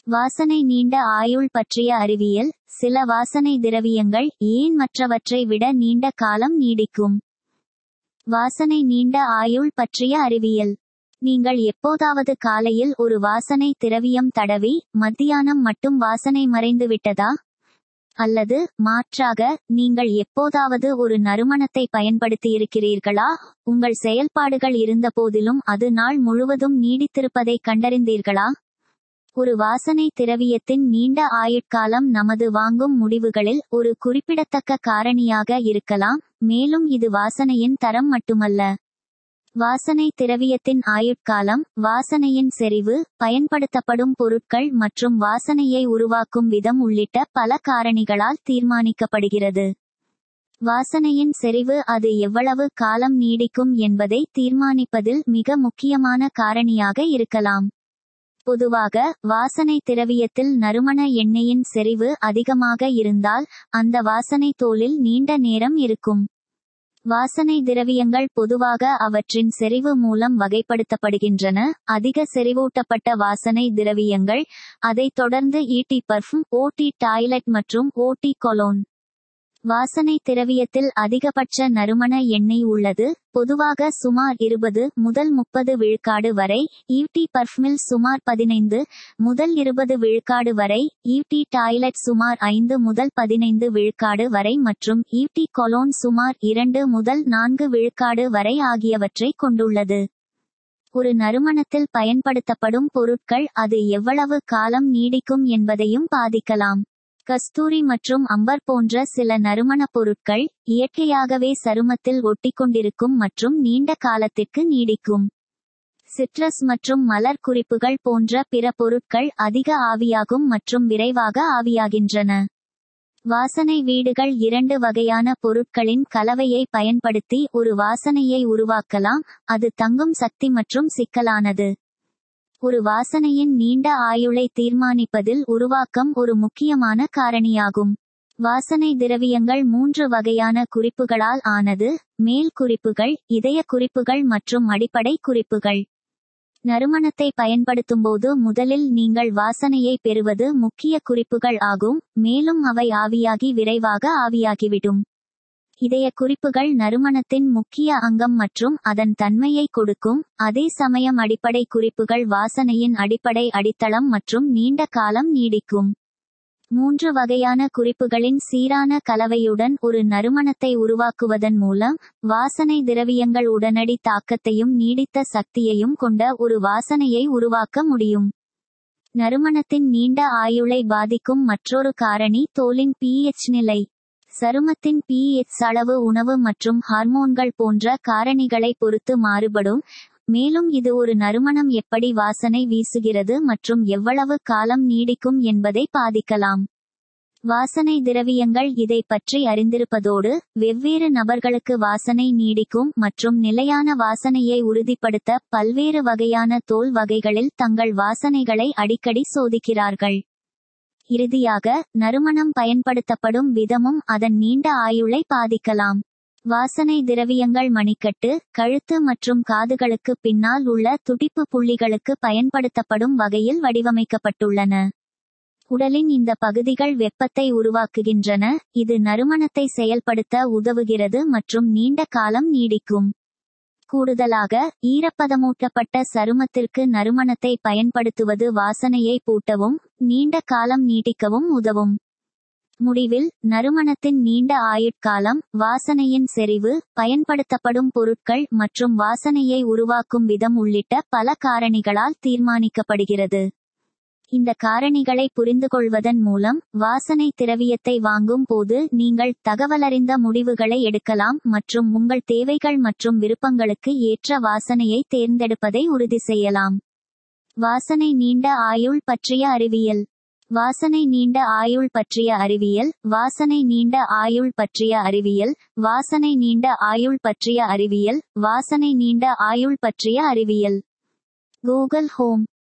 வாசனை நீண்ட ஆயுள் பற்றிய அறிவியல் சில வாசனை திரவியங்கள் ஏன் மற்றவற்றை விட நீண்ட காலம் நீடிக்கும் வாசனை நீண்ட ஆயுள் பற்றிய அறிவியல் நீங்கள் எப்போதாவது காலையில் ஒரு வாசனை திரவியம் தடவி மத்தியானம் மட்டும் வாசனை மறைந்து விட்டதா அல்லது மாற்றாக நீங்கள் எப்போதாவது ஒரு நறுமணத்தை பயன்படுத்தியிருக்கிறீர்களா உங்கள் செயல்பாடுகள் இருந்தபோதிலும் அது நாள் முழுவதும் நீடித்திருப்பதை கண்டறிந்தீர்களா ஒரு வாசனை திரவியத்தின் நீண்ட ஆயுட்காலம் நமது வாங்கும் முடிவுகளில் ஒரு குறிப்பிடத்தக்க காரணியாக இருக்கலாம் மேலும் இது வாசனையின் தரம் மட்டுமல்ல வாசனை திரவியத்தின் ஆயுட்காலம் வாசனையின் செறிவு பயன்படுத்தப்படும் பொருட்கள் மற்றும் வாசனையை உருவாக்கும் விதம் உள்ளிட்ட பல காரணிகளால் தீர்மானிக்கப்படுகிறது வாசனையின் செறிவு அது எவ்வளவு காலம் நீடிக்கும் என்பதை தீர்மானிப்பதில் மிக முக்கியமான காரணியாக இருக்கலாம் பொதுவாக வாசனை திரவியத்தில் நறுமண எண்ணெயின் செறிவு அதிகமாக இருந்தால் அந்த வாசனை தோலில் நீண்ட நேரம் இருக்கும் வாசனை திரவியங்கள் பொதுவாக அவற்றின் செறிவு மூலம் வகைப்படுத்தப்படுகின்றன அதிக செறிவூட்டப்பட்ட வாசனை திரவியங்கள் அதைத் தொடர்ந்து ஈட்டி பர்ஃபும் ஓட்டி டாய்லெட் மற்றும் ஓட்டி கொலோன் வாசனை திரவியத்தில் அதிகபட்ச நறுமண எண்ணெய் உள்ளது பொதுவாக சுமார் இருபது முதல் முப்பது விழுக்காடு வரை ஈட்டி பர்ஃப்மில் சுமார் பதினைந்து முதல் இருபது விழுக்காடு வரை ஈட்டி டாய்லெட் சுமார் ஐந்து முதல் பதினைந்து விழுக்காடு வரை மற்றும் ஈட்டி கொலோன் சுமார் இரண்டு முதல் நான்கு விழுக்காடு வரை ஆகியவற்றை கொண்டுள்ளது ஒரு நறுமணத்தில் பயன்படுத்தப்படும் பொருட்கள் அது எவ்வளவு காலம் நீடிக்கும் என்பதையும் பாதிக்கலாம் கஸ்தூரி மற்றும் அம்பர் போன்ற சில நறுமணப் பொருட்கள் இயற்கையாகவே சருமத்தில் ஒட்டிக்கொண்டிருக்கும் மற்றும் நீண்ட காலத்திற்கு நீடிக்கும் சிட்ரஸ் மற்றும் மலர் குறிப்புகள் போன்ற பிற பொருட்கள் அதிக ஆவியாகும் மற்றும் விரைவாக ஆவியாகின்றன வாசனை வீடுகள் இரண்டு வகையான பொருட்களின் கலவையை பயன்படுத்தி ஒரு வாசனையை உருவாக்கலாம் அது தங்கும் சக்தி மற்றும் சிக்கலானது ஒரு வாசனையின் நீண்ட ஆயுளை தீர்மானிப்பதில் உருவாக்கம் ஒரு முக்கியமான காரணியாகும் வாசனை திரவியங்கள் மூன்று வகையான குறிப்புகளால் ஆனது மேல் குறிப்புகள் இதய குறிப்புகள் மற்றும் அடிப்படை குறிப்புகள் நறுமணத்தை பயன்படுத்தும்போது முதலில் நீங்கள் வாசனையை பெறுவது முக்கிய குறிப்புகள் ஆகும் மேலும் அவை ஆவியாகி விரைவாக ஆவியாகிவிடும் இதய குறிப்புகள் நறுமணத்தின் முக்கிய அங்கம் மற்றும் அதன் தன்மையை கொடுக்கும் அதே சமயம் அடிப்படை குறிப்புகள் வாசனையின் அடிப்படை அடித்தளம் மற்றும் நீண்ட காலம் நீடிக்கும் மூன்று வகையான குறிப்புகளின் சீரான கலவையுடன் ஒரு நறுமணத்தை உருவாக்குவதன் மூலம் வாசனை திரவியங்கள் உடனடி தாக்கத்தையும் நீடித்த சக்தியையும் கொண்ட ஒரு வாசனையை உருவாக்க முடியும் நறுமணத்தின் நீண்ட ஆயுளை பாதிக்கும் மற்றொரு காரணி தோலின் pH நிலை சருமத்தின் pH அளவு உணவு மற்றும் ஹார்மோன்கள் போன்ற காரணிகளை பொறுத்து மாறுபடும் மேலும் இது ஒரு நறுமணம் எப்படி வாசனை வீசுகிறது மற்றும் எவ்வளவு காலம் நீடிக்கும் என்பதை பாதிக்கலாம் வாசனை திரவியங்கள் இதை பற்றி அறிந்திருப்பதோடு வெவ்வேறு நபர்களுக்கு வாசனை நீடிக்கும் மற்றும் நிலையான வாசனையை உறுதிப்படுத்த பல்வேறு வகையான தோல் வகைகளில் தங்கள் வாசனைகளை அடிக்கடி சோதிக்கிறார்கள் இறுதியாக நறுமணம் பயன்படுத்தப்படும் விதமும் அதன் நீண்ட ஆயுளை பாதிக்கலாம் வாசனை திரவியங்கள் மணிக்கட்டு கழுத்து மற்றும் காதுகளுக்கு பின்னால் உள்ள துடிப்பு புள்ளிகளுக்கு பயன்படுத்தப்படும் வகையில் வடிவமைக்கப்பட்டுள்ளன உடலின் இந்த பகுதிகள் வெப்பத்தை உருவாக்குகின்றன இது நறுமணத்தை செயல்படுத்த உதவுகிறது மற்றும் நீண்ட காலம் நீடிக்கும் கூடுதலாக ஈரப்பதமூட்டப்பட்ட சருமத்திற்கு நறுமணத்தை பயன்படுத்துவது வாசனையை பூட்டவும் நீண்ட காலம் நீட்டிக்கவும் உதவும் முடிவில் நறுமணத்தின் நீண்ட ஆயுட்காலம் வாசனையின் செறிவு பயன்படுத்தப்படும் பொருட்கள் மற்றும் வாசனையை உருவாக்கும் விதம் உள்ளிட்ட பல காரணிகளால் தீர்மானிக்கப்படுகிறது இந்த காரணிகளை புரிந்துகொள்வதன் மூலம் வாசனை திரவியத்தை வாங்கும் போது நீங்கள் தகவலறிந்த முடிவுகளை எடுக்கலாம் மற்றும் உங்கள் தேவைகள் மற்றும் விருப்பங்களுக்கு ஏற்ற வாசனையை தேர்ந்தெடுப்பதை உறுதி செய்யலாம் வாசனை நீண்ட ஆயுள் பற்றிய அறிவியல் வாசனை நீண்ட ஆயுள் பற்றிய அறிவியல் வாசனை நீண்ட ஆயுள் பற்றிய அறிவியல் வாசனை நீண்ட ஆயுள் பற்றிய அறிவியல் வாசனை நீண்ட ஆயுள் பற்றிய அறிவியல் கூகுள் ஹோம்